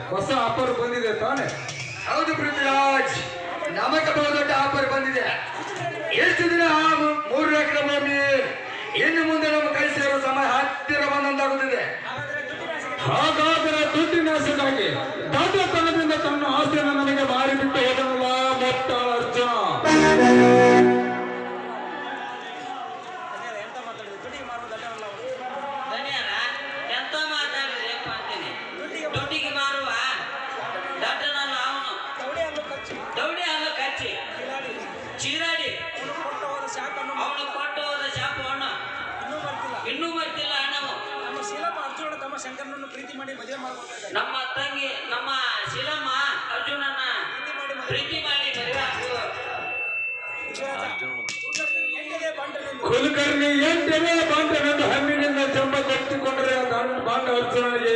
ಹೊಸ ಆಫರ್ ಬಂದಿದೆ ತಾನೆ ಹೌದು ಪೃಥ್ವಿರಾಜ್ ನಮಗೆ ಬಹುದೊಡ್ಡ ಆಫರ್ ಬಂದಿದೆ ಎಷ್ಟು ದಿನ ಮೂ- ಮೂರು ಎಕರೆ ಭೂಮಿ ಇನ್ನು ಮುಂದೆ ನಮ್ಮ ಕೈ ಸೇರುವ ಸಮಯ ಹತ್ತಿರ ಬಂದಂತಾಗುತ್ತಿದೆ ಹಾಗಾದರೆ ದುಡ್ಡಿನಾಸೆಗಾಗಿ ದಾಟತನದಿಂದ ತನ್ನ ಆಸ್ತಿಯನ್ನು ನನಗೆ ಮಾರಿಬಿಟ್ಟು ಹೋದನಲ್ಲ ಮೊತ್ತ ಅರ್ಜುನ ದನಿಯರ ಎಂತ ಮಾತಾಡಿದ್ರಪ್ಪ ಅಂತೀನಿ ದುಡ್ಡಿಗೆ ಮಾರುವ ದಡ್ಡನಲ್ಲ ಅವನು ದೌಡಿ ಅಲ್ಲ ಕಚ್ಚಿ ಚೀರಾಡಿ ಅವನು ಕೊಟ್ಟು ಹೋದ ಶಾಪು ಹಣ ಇನ್ನೂ ಬರ್ತಿಲ್ಲ ಹಣವು ತಮ್ಮ ಶಂಕರನನ್ನು ಪ್ರೀತಿ ಮಾಡಿ ಮದುವೆ ಮಾಡ್ಕೊತಾ ಇದ್ದಾರೆ ನಮ್ಮ ತಂಗಿ ನಮ್ಮ ಶಿಲಮ್ಮ ಅರ್ಜುನನ ಪ್ರೀತಿ ಮಾಡಿ ಮದುವೆ ಹಾಕು ಹೆಂಗಿದೆ ಬಂಡನೆಂದು ಕುಲಕರ್ಣಿ ಎಂಟನೇ ಬಾಂಧವೆಂದು ಹಮ್ಮಿನಿಂದ ಜಂಬ ಕಟ್ಟಿಕೊಂಡರೆ ಆ ದಂಡ ಬಾಂಡ ಅರ್ಜುನನಿಗೆ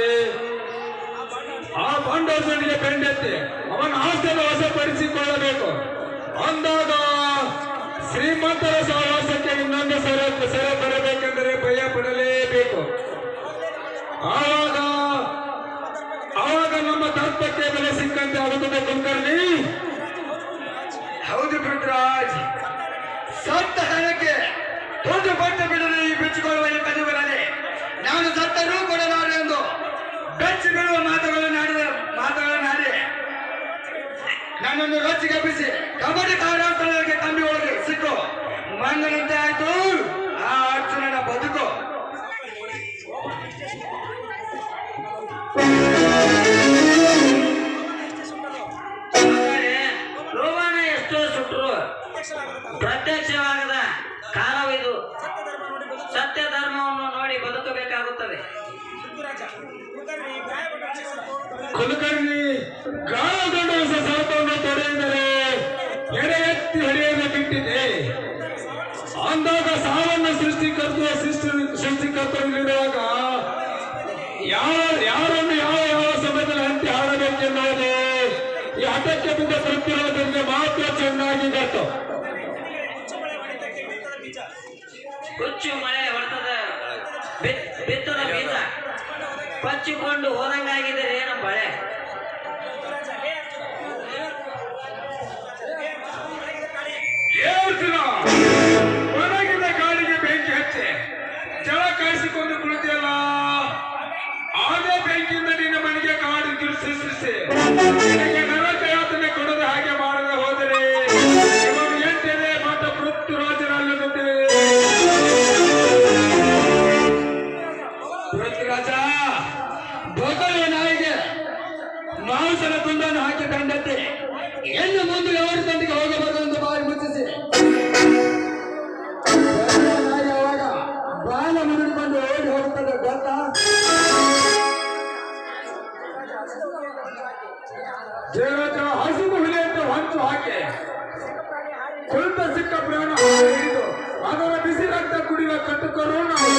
ಆ ಬಾಂಡ ಅರ್ಜುನಿಗೆ ಬೆಂಡೆತ್ತಿ ಅವನ ಆಸ್ತಿಯನ್ನು ವಶಪಡಿಸಿಕೊಳ್ಳಬೇಕು ಅಂದಾಗ ಶ್ರೀಮಂತರ ಸಹವಾಸಕ್ಕೆ ಇನ್ನೊಂದು ಸೆರೆ ಸೆರೆ ಬರಬೇಕೆಂದರೆ ಭಯ ಪಡಲೇಬೇಕು ಆವಾಗ ಆವಾಗ ನಮ್ಮ ತತ್ವಕ್ಕೆ ಬೆಲೆ ಸಿಕ್ಕಂತೆ ಆಗುತ್ತದೆ ಕುಲಕರ್ಣಿ ಹೌದು ಪೃಥ್ವಿರಾಜ್ ಸತ್ತ ಹಣಕ್ಕೆ ಒಂದು ಬಟ್ಟೆ ಬಿಡದೆ ಈ ಬಿಚ್ಚಿಕೊಳ್ಳುವ ಈ ಕದುವರಲ್ಲಿ ನಾನು ಸತ್ತರೂ ಕೊಡಲಾರೆ ಎಂದು ಬೆಚ್ಚಿ ಬೀಳುವ ಮಾತುಗಳನ್ನು ಆಡಿದ ಮಾತುಗಳನ್ನಾಡಿ ನನ್ನನ್ನು ರೊಚ್ಚಿಗೆಬ್ಬಿಸಿ ಕಬಡ್ಡಿ ಕಾರ್ಯಾಚರಣೆಗೆ ಕಂಬಿ ಒಳಗೆ ಸಿಕ್ಕು ಮಂಗನಂತೆ ಆಯ್ತು ಆ ಅರ್ಜುನನ ಬದುಕು ಹಾಗಾದ್ರೆ ರೋವಾಣ ಎಷ್ಟೋ ಸುಟ್ರು ಪ್ರತ್ಯಕ್ಷವಾಗದ ಕಾಲವಿದು ಸತ್ಯ ಧರ್ಮವನ್ನು ನೋಡಿ ಬದುಕಬೇಕಾಗುತ್ತದೆ ಪೃಥ್ವಿರಾಜ ಕುಲಕರ್ಣಿ ಗಾಯಪಟ್ಟ ಶಿಷ್ಯರು ಕುಲಕರ್ಣಿ ಗಾಯಗೊಂಡ ಹೊಸ ಸರ್ಪವನ್ನು ತೊಡೆಯಿದರೆ ಎಡೆ ಎತ್ತಿ ಹೊಡೆಯಲು ಬಿಟ್ಟಿದೆ ಅಂದಾಗ ಸಾವನ್ನು ಸೃಷ್ಟಿಕರ್ತ ಸೃಷ್ಟಿ ಸೃಷ್ಟಿಕರ್ತರಿರುವಾಗ ಯಾವ ಯಾರನ್ನು ಯಾವ ಯಾವ ಸಮಯದಲ್ಲಿ ಹಂತಿ ಹಾಡಬೇಕೆನ್ನುವುದು ಈ ಹಠಕ್ಕೆ ಬಿದ್ದ ಪೃಥ್ವಿರಾಜರಿಗೆ ಮಾತ್ರ ಚೆನ್ನಾಗಿ ಗೊತ್ತು ಹುಚ್ಚು ಮಳೆ ಹೊಡಿತಕ್ಕೆ ಬಿತ್ತದ ಬೀಜ ಹುಚ್ಚು ಮಳೆ ಹೊಡೆತದ ಬಿತ್- ಬಿತ್ತದ ಬೀಜ ಪಚ್ಚಿಕೊಂಡು ಹೋದಂಗಾಗಿದ್ರೆ ಏನು ಬಳೆ ಪೃಥ್ವಿರಾಜ ಹೇ ಅರ್ಜುನ ಹೇ ಅರ್ಜುನ ಒಳಗಿದ ಕಾಳಿ ಏರ್ತಿನ ಒಣಗಿದ ಗಾಳಿಗೆ ಬೆಂಕಿ ಹಚ್ಚಿ ಜಲ ಕಾಯಿಸಿಕೊಂಡು ಕುಳಿತಿಯಲ್ಲ ಅದೇ ಬೆಂಕಿಯಿಂದ ನಿನ್ನ ಮನೆಗೆ ಕಾಡು ಸೃಷ್ಟಿಸಿ ನಿನಗೆ ನರಕ ಯಾತನೆ ಕೊಡದ ಹಾಗೆ ಮಾಡದೆ ಹೋದರೆ ಇವನು ಎಂಟನೇ ಮಾತ ಪೃಥ್ವಿರಾಜನಲ್ಲದೆ ಪೃಥ್ವಿರಾಜ ಬೊಗಳುವ ನಾಯಿಗೆ ಮಾಂಸದ ತುಂಡನ್ನು ಹಾಕಿ ತಂಡತ್ತೆ ಎನ್ನು ಮುಂದೆ ఎవరి ತಂದಿಗೆ ಹೋಗಬಾರದು ಎಂದು ಬಾಯಿ ಮುಚ್ಚಿಸಿ ಬೊಗಳುವ ನಾಯಿ ಅವಾಗ ಬಾಲ ಮುರಿದುಕೊಂಡು ಓಡಿ ಹೋಗುತ್ತದೆ ಗೊತ್ತಾ ಜಯರಾಜ ಹಸಿದು ಹುಲಿ ಅಂತ ಹೊಂಚು ಹಾಕಿ ಕುಳಿತ ಸಿಕ್ಕ ಪ್ರಾಣ ಹಿಡಿದು ಅದರ ಬಿಸಿ ರಕ್ತ ಕುಡಿಯುವ ಕಟ್ಟುಕರು ನಾವು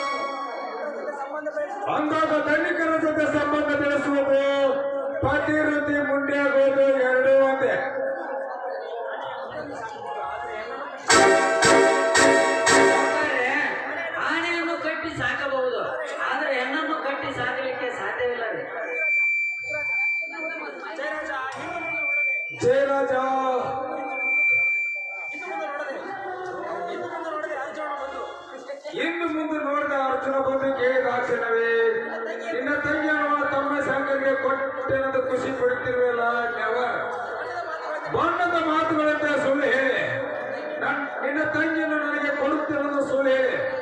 ಅಂದಾಗ ಧನಿಕರ ಜೊತೆ ಸಂಬಂಧ ಬೆಳೆಸುವುದು ಪತಿ ವೃತ್ತಿ ಮುಂಡೆಯಾಗುವುದು ಎರಡೂ ಒಂದೇ ಹಾಗಾದ್ರೆ ಆನೆಯನ್ನು ಕಟ್ಟಿ ಸಾಕಬಹುದು ಆದರೆ ಹೆಣ್ಣನ್ನು ಕಟ್ಟಿ ಸಾಕಲಿಕ್ಕೆ ಸಾಧ್ಯವಿಲ್ಲ ರೀ ಜಯರಾಜ ಇನ್ನು ಮುಂದೆ ನೋಡದೆ ಜಯರಾಜ ಇನ್ನು ಮುಂದೆ ನೋಡದೆ ಇನ್ನು ಮುಂದೆ ನೋಡದೆ ಅರ್ಜುನ ಬಂದು ಇನ್ನು ಮುಂದೆ ನೋಡಿದ ಅರ್ಜುನ ಬಂದು ಕೇಳಿದ ಆ ಕ್ಷಣವೇ ನಿನ್ನ ತಂಗಿಯನ್ನು ತಮ್ಮ ಸಂಘಕ್ಕೆ ಕೊಟ್ಟೆನದು ಖುಷಿ ಪಡುತ್ತಿರುವಲ್ಲ ನೆವರ್ ಬಣ್ಣದ ಮಾತುಗಳಂತೆ ಸುಳ್ಳು ಹೇಳಿ ನನ್ ನಿನ್ನ ತಂಗಿಯನ್ನು ನನಗೆ ಕೊಡುತ್ತಿರೋದು ಸುಳ್ಳು ಹೇಳಿ